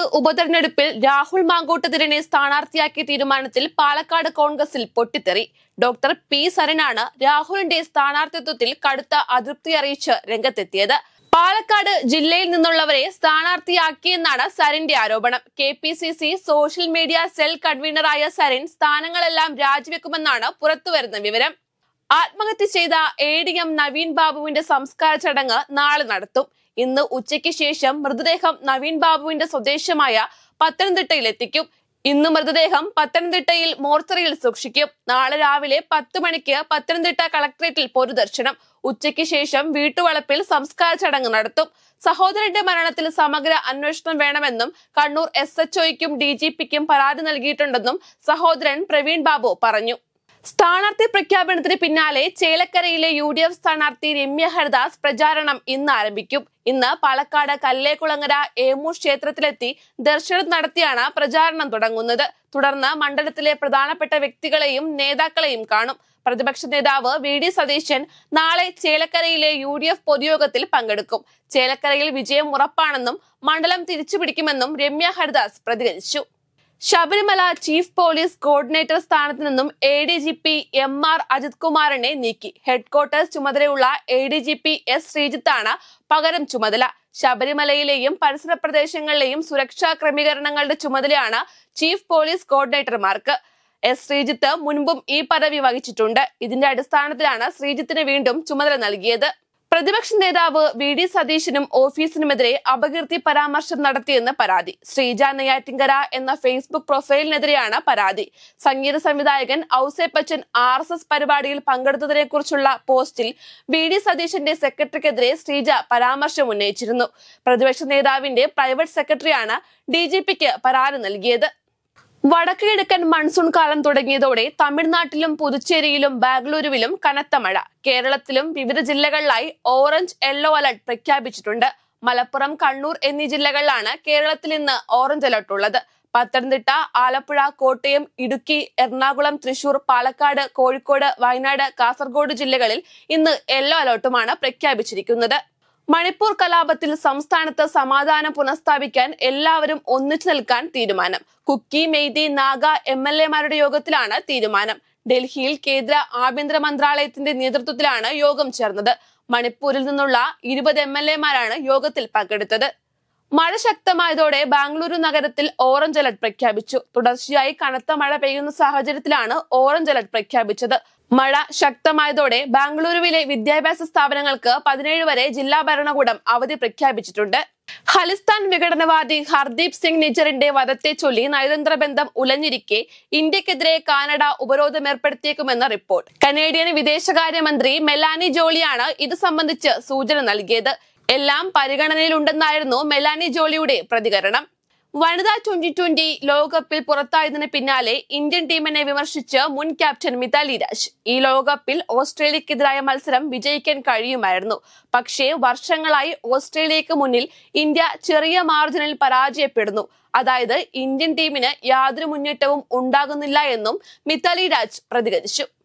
ഉപതെരഞ്ഞെടുപ്പിൽ രാഹുൽ മാങ്കോട്ടുതിരനെ സ്ഥാനാർത്ഥിയാക്കിയ തീരുമാനത്തിൽ പാലക്കാട് കോൺഗ്രസിൽ പൊട്ടിത്തെറി ഡോക്ടർ പി സരനാണ് രാഹുലിന്റെ സ്ഥാനാർത്ഥിത്വത്തിൽ കടുത്ത അതൃപ്തി അറിയിച്ച് രംഗത്തെത്തിയത് പാലക്കാട് ജില്ലയിൽ നിന്നുള്ളവരെ സ്ഥാനാർത്ഥിയാക്കിയെന്നാണ് സരിന്റെ ആരോപണം K P C C social media cell കൺവീനറായ സരിൻ സ്ഥാനങ്ങളെല്ലാം രാജിവെക്കുമെന്നാണ് പുറത്തുവരുന്ന വിവരം ആത്മഹത്യ ചെയ്ത എ ഡി എം നവീൻ ബാബുവിന്റെ സംസ്കാര ചടങ്ങ് നാളെ നടത്തും ഇന്ന് ഉച്ചയ്ക്ക് ശേഷം മൃതദേഹം നവീൻ ബാബുവിന്റെ സ്വദേശമായ പത്തനംതിട്ടയിൽ എത്തിക്കും ഇന്ന് മൃതദേഹം പത്തനംതിട്ടയിൽ മോർച്ചറിയിൽ സൂക്ഷിക്കും നാളെ രാവിലെ പത്ത് മണിക്ക് പത്തനംതിട്ട കളക്ടറേറ്റിൽ പൊതുദർശനം ഉച്ചയ്ക്ക് ശേഷം വീട്ടുവളപ്പിൽ സംസ്കാര ചടങ്ങ് നടത്തും സഹോദരന്റെ മരണത്തിൽ സമഗ്ര അന്വേഷണം വേണമെന്നും കണ്ണൂർ എസ് എച്ച്ഒയ്ക്കും ഡി ജി പിക്കും പരാതി നൽകിയിട്ടുണ്ടെന്നും സഹോദരൻ പ്രവീൺ ബാബു പറഞ്ഞു സ്ഥാനാർത്ഥി പ്രഖ്യാപനത്തിന് പിന്നാലെ ചേലക്കരയിലെ യു ഡി എഫ് സ്ഥാനാർത്ഥി രമ്യ ഹരിദാസ് പ്രചാരണം ഇന്ന് ആരംഭിക്കും ഇന്ന് പാലക്കാട് കല്ലേക്കുളങ്ങര ഏമൂർ ക്ഷേത്രത്തിലെത്തി ദർശനം നടത്തിയാണ് പ്രചാരണം തുടങ്ങുന്നത് തുടർന്ന് മണ്ഡലത്തിലെ പ്രധാനപ്പെട്ട വ്യക്തികളെയും നേതാക്കളെയും കാണും പ്രതിപക്ഷ നേതാവ് വി ഡി സതീശൻ നാളെ ചേലക്കരയിലെ യു ഡി എഫ് പൊതുയോഗത്തിൽ പങ്കെടുക്കും ചേലക്കരയിൽ വിജയം ഉറപ്പാണെന്നും മണ്ഡലം തിരിച്ചുപിടിക്കുമെന്നും രമ്യ ഹരിദാസ് പ്രതികരിച്ചു ശബരിമല ചീഫ് പോലീസ് കോർഡിനേറ്റർ സ്ഥാനത്ത് നിന്നും A D G P M R Ajith കുമാറിനെ നീക്കി ഹെഡ്ക്വാർട്ടേഴ്സ് ചുമതലയുള്ള A D G P S ശ്രീജിത്താണ് പകരം ചുമതല ശബരിമലയിലെയും പരിസര പ്രദേശങ്ങളിലെയും സുരക്ഷാ ക്രമീകരണങ്ങളുടെ ചുമതലയാണ് ചീഫ് പോലീസ് കോർഡിനേറ്റർമാർക്ക് എസ് ശ്രീജിത്ത് മുൻപും ഈ പദവി വഹിച്ചിട്ടുണ്ട് ഇതിന്റെ അടിസ്ഥാനത്തിലാണ് ശ്രീജിത്തിന് വീണ്ടും ചുമതല നൽകിയത് പ്രതിപക്ഷ നേതാവ് വി ഡി സതീശനും ഓഫീസിനുമെതിരെ അപകീർത്തി പരാമർശം നടത്തിയെന്ന് പരാതി ശ്രീജ നെയ്യാറ്റിങ്കര എന്ന ഫേസ്ബുക്ക് പ്രൊഫൈലിനെതിരെയാണ് പരാതി സംഗീത സംവിധായകൻ Ouseppachan R S S പരിപാടിയിൽ പങ്കെടുത്തതിനെ കുറിച്ചുള്ള പോസ്റ്റിൽ വി ഡി സതീശന്റെ സെക്രട്ടറിക്കെതിരെ ശ്രീജ പരാമർശം ഉന്നയിച്ചിരുന്നു പ്രതിപക്ഷ നേതാവിന്റെ പ്രൈവറ്റ് സെക്രട്ടറിയാണ് ഡി ജി പിക്ക് പരാതി നൽകിയത് വടക്ക് കിഴക്കൻ മൺസൂൺ കാലം തുടങ്ങിയതോടെ തമിഴ്നാട്ടിലും പുതുച്ചേരിയിലും ബാംഗ്ലൂരുവിലും കനത്ത മഴ കേരളത്തിലും വിവിധ ജില്ലകളിലായി ഓറഞ്ച് യെല്ലോ അലർട്ട് പ്രഖ്യാപിച്ചിട്ടുണ്ട് മലപ്പുറം കണ്ണൂർ എന്നീ ജില്ലകളിലാണ് കേരളത്തിൽ ഇന്ന് ഓറഞ്ച് അലർട്ട് ഉള്ളത് പത്തനംതിട്ട ആലപ്പുഴ കോട്ടയം ഇടുക്കി എറണാകുളം തൃശൂർ പാലക്കാട് കോഴിക്കോട് വയനാട് കാസർഗോഡ് ജില്ലകളിൽ ഇന്ന് യെല്ലോ അലർട്ടുമാണ് പ്രഖ്യാപിച്ചിരിക്കുന്നത് മണിപ്പൂർ കലാപത്തിൽ സംസ്ഥാനത്ത് സമാധാനം പുനഃസ്ഥാപിക്കാൻ എല്ലാവരും ഒന്നിച്ചു നിൽക്കാൻ തീരുമാനം കുക്കി മെയ്തി നാഗ എം എൽ എമാരുടെ യോഗത്തിലാണ് തീരുമാനം ഡൽഹിയിൽ കേന്ദ്ര ആഭ്യന്തര മന്ത്രാലയത്തിന്റെ നേതൃത്വത്തിലാണ് യോഗം ചേർന്നത് മണിപ്പൂരിൽ നിന്നുള്ള ഇരുപത് എം എൽ എമാരാണ് യോഗത്തിൽ പങ്കെടുത്തത് മഴ ശക്തമായതോടെ ബാംഗ്ലൂരു നഗരത്തിൽ ഓറഞ്ച് അലർട്ട് പ്രഖ്യാപിച്ചു തുടർച്ചയായി കനത്ത മഴ പെയ്യുന്ന സാഹചര്യത്തിലാണ് ഓറഞ്ച് അലർട്ട് പ്രഖ്യാപിച്ചത് മഴ ശക്തമായതോടെ ബാംഗ്ലൂരുവിലെ വിദ്യാഭ്യാസ സ്ഥാപനങ്ങൾക്ക് പതിനേഴ് വരെ ജില്ലാ ഭരണകൂടം അവധി പ്രഖ്യാപിച്ചിട്ടുണ്ട് ഖലിസ്ഥാൻ വിഘടനവാദി ഹർദീപ് സിംഗ് നിജറിന്റെ വധത്തെ ചൊല്ലി നയതന്ത്ര ബന്ധം ഉലഞ്ഞിരിക്കെ ഇന്ത്യക്കെതിരെ കാനഡ ഉപരോധം ഏർപ്പെടുത്തിയേക്കുമെന്ന റിപ്പോർട്ട് കനേഡിയൻ വിദേശകാര്യമന്ത്രി മെലാനി ജോളിയാണ് ഇത് സംബന്ധിച്ച് സൂചന നൽകിയത് എല്ലാം പരിഗണനയിലുണ്ടെന്നായിരുന്നു മെലാനി ജോളിയുടെ പ്രതികരണം വനിതാ ട്വന്റി ട്വന്റി ലോകകപ്പിൽ പുറത്തായതിന് പിന്നാലെ ഇന്ത്യൻ ടീമിനെ വിമർശിച്ച് മുൻ ക്യാപ്റ്റൻ മിതാലി രാജ് ഈ ലോകകപ്പിൽ ഓസ്ട്രേലിയക്കെതിരായ മത്സരം വിജയിക്കാൻ കഴിയുമായിരുന്നു പക്ഷേ വർഷങ്ങളായി ഓസ്ട്രേലിയക്ക് മുന്നിൽ ഇന്ത്യ ചെറിയ മാർജിനിൽ പരാജയപ്പെടുന്നു അതായത് ഇന്ത്യൻ ടീമിന് യാതൊരു മുന്നേറ്റവും ഉണ്ടാകുന്നില്ല എന്നും മിതാലി രാജ് പ്രതികരിച്ചു